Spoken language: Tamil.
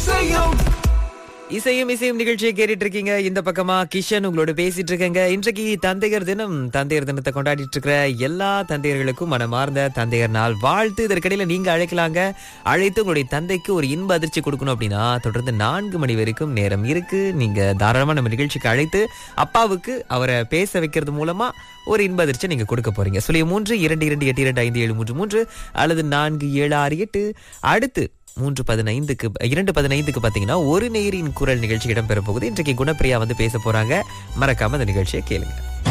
இசையும் இசையும் இசையும் நிகழ்ச்சியை கேட்டுட்டு இருக்கீங்க இந்த பக்கமா கிஷன் உங்களோட பேசிட்டு இருக்கேங்க இன்றைக்கு தந்தையர் தினம் தந்தையர் தினத்தை கொண்டாடிட்டு இருக்கிற எல்லா தந்தையர்களுக்கும் மனமார்ந்த தந்தையர் நாள் வாழ்த்து இதற்கிடையில நீங்க அழைக்கலாங்க அழைத்து உங்களுடைய தந்தைக்கு ஒரு இன்ப அதிர்ச்சி கொடுக்கணும் அப்படின்னா தொடர்ந்து நான்கு மணி வரைக்கும் நேரம் இருக்கு நீங்க தாராளமா நம்ம நிகழ்ச்சிக்கு அழைத்து அப்பாவுக்கு அவரை பேச வைக்கிறது மூலமா ஒரு இன்ப அதிர்ச்சி நீங்க கொடுக்க போறீங்க சொல்லிய மூன்று இரண்டு இரண்டு எட்டு இரண்டு ஐந்து ஏழு மூன்று மூன்று அல்லது நான்கு ஏழு ஆறு எட்டு அடுத்து மூன்று பதினைந்துக்கு இரண்டு பதினைந்துக்கு பார்த்தீங்கன்னா ஒரு நேரின் குரல் நிகழ்ச்சி இடம்பெற போகுது இன்றைக்கு குணப்பிரியா வந்து பேச போறாங்க மறக்காம அந்த நிகழ்ச்சியை கேளுங்க